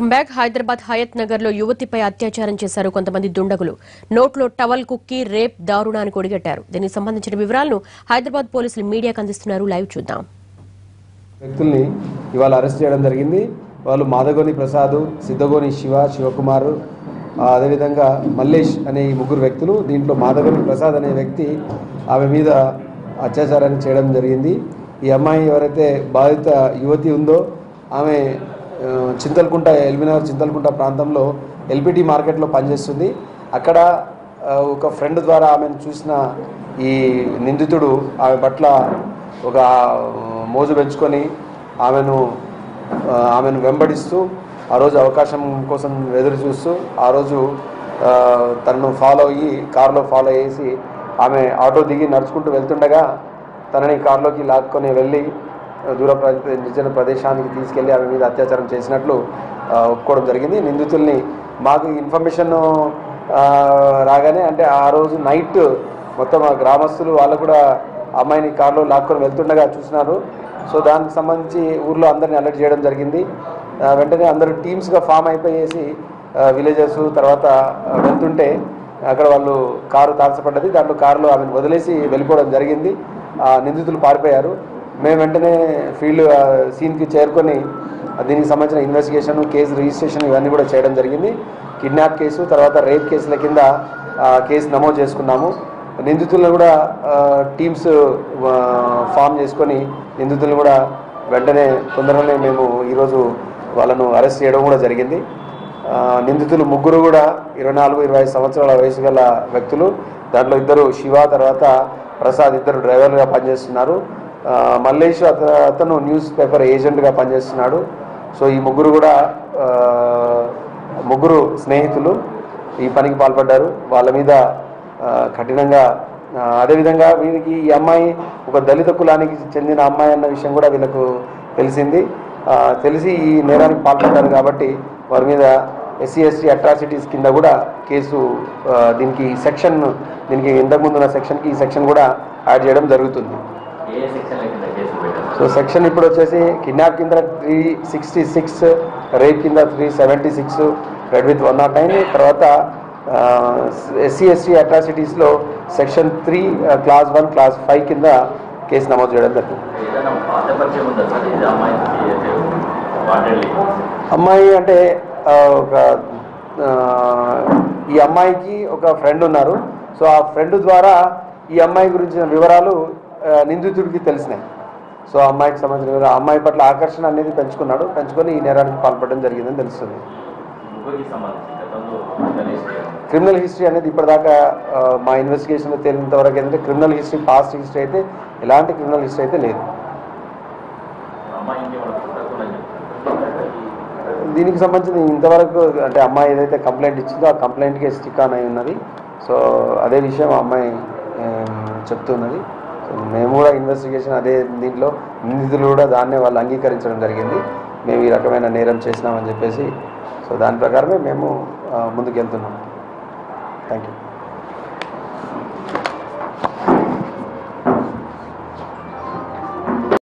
welcome back Hyderabad Hayath Nagar లో యువతిపై అత్యాచారం చేశారు కొంతమంది దుండగులు నోట్లో టవల్ కుక్కి రేప్ దారుణానికి ఒడిగట్టారు దీనికి సంబంధించిన వివరాలను హైదరాబాద్ పోలీసులు మీడియాకు అందిస్తున్నారు లైవ్ చూద్దాం వ్యక్తుల్ని ఇవాళ అరెస్ట్ చేయడం జరిగింది వాళ్ళు మాదగోని ప్రసాద్ సిద్ధగోని శివ శివకుమార్ ఆ, అదేవిధంగా మల్లేష్ అనే ఈ ముగ్గురు వ్యక్తులు దీంట్లో మాదగోని ప్రసాద్ అనే వ్యక్తి ఆమె మీద అత్యాచారాన్ని చేయడం జరిగింది ఈ అమ్మాయి ఎవరైతే బాధిత యువతి ఉందో ఆమె ఆ, చింతలకుంట ఎల్బీనగర్ చింతలకుంట ప్రాంతంలో ఎల్పిటి మార్కెట్లో పనిచేస్తుంది అక్కడ ఆ, ఒక ఫ్రెండ్ ద్వారా ఆమెను చూసిన ఈ నిందితుడు ఆమె పట్ల ఒక మోజు పెంచుకొని ఆమెను ఆ, ఆమెను వెంబడిస్తూ ఆ రోజు అవకాశం కోసం ఎదురు చూస్తూ ఆ రోజు ఆ, తనను ఫాలో అయ్యి కారులో ఫాలో చేసి ఆమె ఆటో దిగి నడుచుకుంటూ వెళ్తుండగా తనని కారులోకి లాక్కొని వెళ్ళి ఆ, దూర ప్ర- నిర్జన ప్రదేశానికి తీసుకెళ్లి ఆమె మీద అత్యాచారం చేసినట్లు ఆ, ఒప్పుకోవడం జరిగింది నిందితుల్ని మాకు ఇన్ఫర్మేషన్ ఆ, రాగానే అంటే ఆ రోజు నైట్ మొత్తం ఆ గ్రామస్తులు వాళ్ళు కూడా అమ్మాయిని కారులో లాక్కొని వెళ్తుండగా చూసినారు సో దానికి సంబంధించి ఊర్లో అందరిని అలర్ట్ చేయడం జరిగింది ఆ, వెంటనే అందరూ టీమ్స్గా ఫామ్ అయిపోయేసి విలేజెస్ తర్వాత ఆ, వెళ్తుంటే అక్కడ వాళ్ళు కారు తాల్చపడ్డది దాంట్లో కారులో ఆమెను వదిలేసి వెళ్ళిపోవడం జరిగింది ఆ, నిందితులు పారిపోయారు మేము వెంటనే ఫీల్డ్ ఆ, సీన్కి చేరుకొని ఆ, దీనికి సంబంధించిన ఇన్వెస్టిగేషన్ కేసు రిజిస్ట్రేషన్ ఇవన్నీ కూడా చేయడం జరిగింది కిడ్నాప్ కేసు తర్వాత రేప్ కేసుల కింద ఆ, కేసు నమోదు చేసుకున్నాము నిందితులను కూడా ఆ, టీమ్స్ ఆ, ఫామ్ చేసుకొని నిందితులను కూడా వెంటనే తొందరగానే మేము ఈరోజు వాళ్ళను అరెస్ట్ చేయడం కూడా జరిగింది ఆ, నిందితులు ముగ్గురు కూడా ఇరవై నాలుగు ఇరవై ఐదు సంవత్సరాల వయసు గల వ్యక్తులు దాంట్లో ఇద్దరు శివ తర్వాత ప్రసాద్ ఇద్దరు డ్రైవర్లుగా పనిచేస్తున్నారు ఆ, మల్లేష్ అత- అతను న్యూస్ పేపర్ ఏజెంట్గా పనిచేస్తున్నాడు సో ఈ ముగ్గురు కూడా ఆ, ముగ్గురు స్నేహితులు ఈ పనికి పాల్పడ్డారు వాళ్ళ మీద ఆ, కఠినంగా ఆ, అదేవిధంగా వీరికి ఈ అమ్మాయి ఒక దళిత కులానికి చెందిన అమ్మాయి అన్న విషయం కూడా వీళ్ళకు తెలిసింది ఆ, తెలిసి ఈ నేరానికి పాల్పడ్డారు కాబట్టి వారి మీద ఎస్సీ ఎస్టీ అట్రాసిటీస్ కింద కూడా కేసు ఆ, దీనికి సెక్షన్ దీనికి ఇంతకుముందు ఉన్న సెక్షన్కి ఈ సెక్షన్ కూడా యాడ్ చేయడం జరుగుతుంది ఏ సెక్షన్ కింద కేసు పెట్టారు సో సెక్షన్ ఇప్పుడు వచ్చేసి కిడ్నాప్ కింద త్రీ సిక్స్టీ సిక్స్ రేప్ కింద three seventy six read with one nought nine తర్వాత ఎస్సీ ఎస్టీ అట్రాసిటీస్లో section three class one class five కింద కేసు నమోదు చేయడం జరిగింది ఏదైనా పాత పరిచయం ఉందా సార్ ఇది అమ్మాయి వాటెళ్ళి అమ్మాయి అంటే ఆ, ఒక ఆ, ఈ అమ్మాయికి ఒక ఫ్రెండ్ ఉన్నారు సో ఆ ఫ్రెండ్ ద్వారా ఈ అమ్మాయి గురించిన వివరాలు ఆ, నిందితుడికి తెలిసినాయి సో ఆ అమ్మాయికి సంబంధించిన వివరాలు ఆ అమ్మాయి పట్ల ఆకర్షణ అనేది పెంచుకున్నాడు పెంచుకొని ఈ నేరానికి పాల్పడడం జరిగిందని తెలుస్తుంది ముగ్గురికి సంబంధించి గతంలో గణేష్ క్రిమినల్ హిస్టరీ అనేది ఇప్పటిదాకా ఆ, మా ఇన్వెస్టిగేషన్లో తేలినంత వరకు ఏంటంటే క్రిమినల్ హిస్టరీ పాస్ట్ హిస్టరీ అయితే ఎలాంటి క్రిమినల్ హిస్టరీ అయితే లేదు అమ్మాయి ఇంకేమైనా పుస్తకం అని చెప్తారు దీనికి సంబంధించి ఇంతవరకు అంటే అమ్మాయి ఏదైతే కంప్లైంట్ ఇచ్చిందో ఆ కంప్లైంట్కి స్టిక్ ఆన్ అయి ఉన్నది సో అదే విషయం ఆ అమ్మాయి ఏం, చెప్తున్నది సో మేము కూడా ఇన్వెస్టిగేషన్ అదే దీంట్లో నిందితులు కూడా దాన్నే వాళ్ళు అంగీకరించడం జరిగింది మేము ఈ రకమైన నేరం చేసినామని చెప్పేసి సో దాని ప్రకారమే మేము ఆ, ముందుకు వెళ్తున్నాం థ్యాంక్ యూ